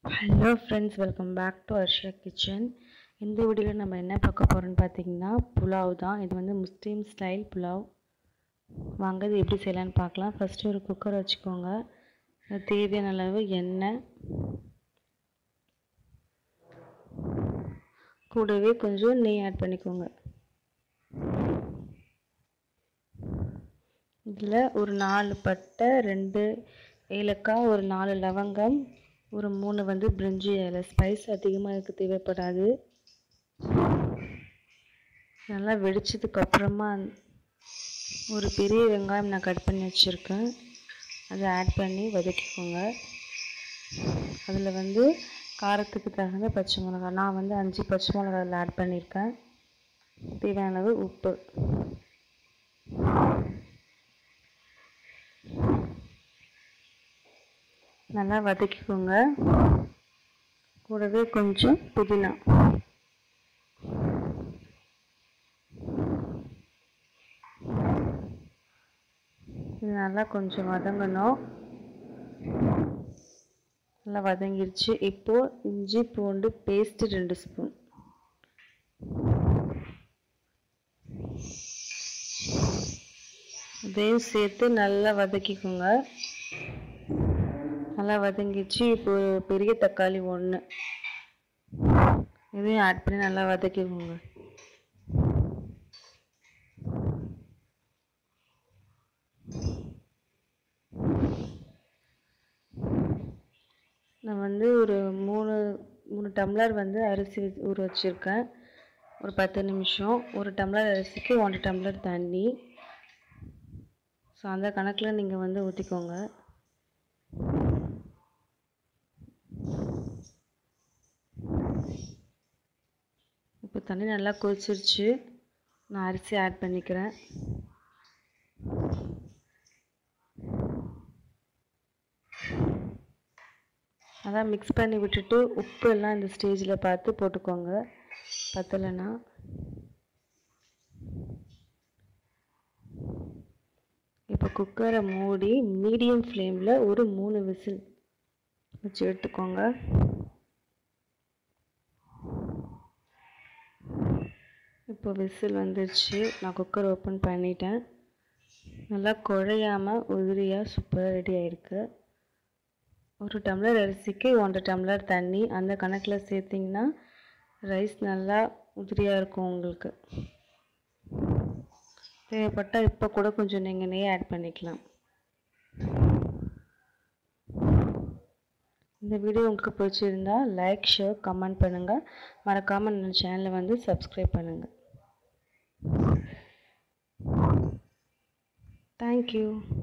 hello friends welcome back to Arsha kitchen இந்த வீடியோவில் நம்ம என்ன பார்க்க போகிறோம்னு பார்த்தீங்கன்னா புலாவ் தான் இது வந்து முஸ்லீம் ஸ்டைல் புலாவ் வாங்க இது எப்படி செய்யலான்னு பார்க்கலாம் ஃபஸ்ட்டு ஒரு குக்கர் வச்சுக்கோங்க அது தேவையான அளவு எண்ணெய் கூடவே கொஞ்சம் நெய் ஆட் பண்ணிக்கோங்க இதில் ஒரு நாலு பட்டை ரெண்டு ஏலக்காய் ஒரு நாலு லவங்கம் ஒரு மூணு வந்து பிரிஞ்சி இலை ஸ்பைஸ் அதிகமாக எனக்கு தேவைப்படாது நல்லா வெடிச்சதுக்கு அப்புறமா ஒரு பெரிய வெங்காயம் நான் கட் பண்ணி வச்சுருக்கேன் அதை ஆட் பண்ணி வதக்கிக்கோங்க அதில் வந்து காரத்துக்கு தகுந்த பச்சை மிளகா நான் வந்து அஞ்சு பச்சை மிளகா அதில் ஆட் பண்ணியிருக்கேன் தேவையான அளவு உப்பு நல்லா வதக்கிக்கோங்க கூடவே கொஞ்சம் புதினா இது நல்லா கொஞ்சம் வதங்கணும் நல்லா வதங்கிருச்சு இப்போ இஞ்சி பூண்டு பேஸ்ட் ரெண்டு ஸ்பூன் இதையும் சேர்த்து நல்லா வதக்கிக்கோங்க நல்லா வதங்கிச்சு இப்போ பெரிய தக்காளி ஒன்று இதையும் ஆட் பண்ணி நல்லா வதக்கிக்கோங்க நான் வந்து ஒரு மூணு மூணு டம்ளர் வந்து அரிசி ஊற வச்சுருக்கேன் ஒரு பத்து நிமிஷம் ஒரு டம்ளர் அரிசிக்கு ஒன்றரை டம்ளர் தண்ணி ஸோ அந்த கணக்கில் நீங்கள் வந்து ஊற்றிக்கோங்க இப்போ தண்ணி நல்லா கொதிச்சிருச்சு நான் அரிசி ஆட் பண்ணிக்கிறேன் அதான் மிக்ஸ் பண்ணி விட்டுட்டு உப்பு எல்லாம் இந்த ஸ்டேஜில் பார்த்து போட்டுக்கோங்க பத்தலைன்னா இப்போ குக்கரை மூடி மீடியம் ஃப்ளேமில் ஒரு மூணு விசில் வச்சு எடுத்துக்கோங்க இப்போ விசில் வந்துருச்சு நான் குக்கர் ஓப்பன் பண்ணிட்டேன் நல்லா குழையாமல் உதிரியாக சூப்பராக ரெடி ஆகிருக்கு ஒரு டம்ளர் அரிசிக்கு ஒன்றரை டம்ளர் தண்ணி அந்த கணக்கில் சேர்த்திங்கன்னா ரைஸ் நல்லா உதிரியாக இருக்கும் உங்களுக்கு தேவைப்பட்டால் இப்போ கூட கொஞ்சம் நீங்கள் நெய் ஆட் பண்ணிக்கலாம் இந்த வீடியோ உங்களுக்கு பிடிச்சிருந்தா லைக் ஷேர் கமெண்ட் பண்ணுங்கள் மறக்காமல் நம்ம சேனலை வந்து சப்ஸ்கிரைப் பண்ணுங்கள் தேங்க்யூ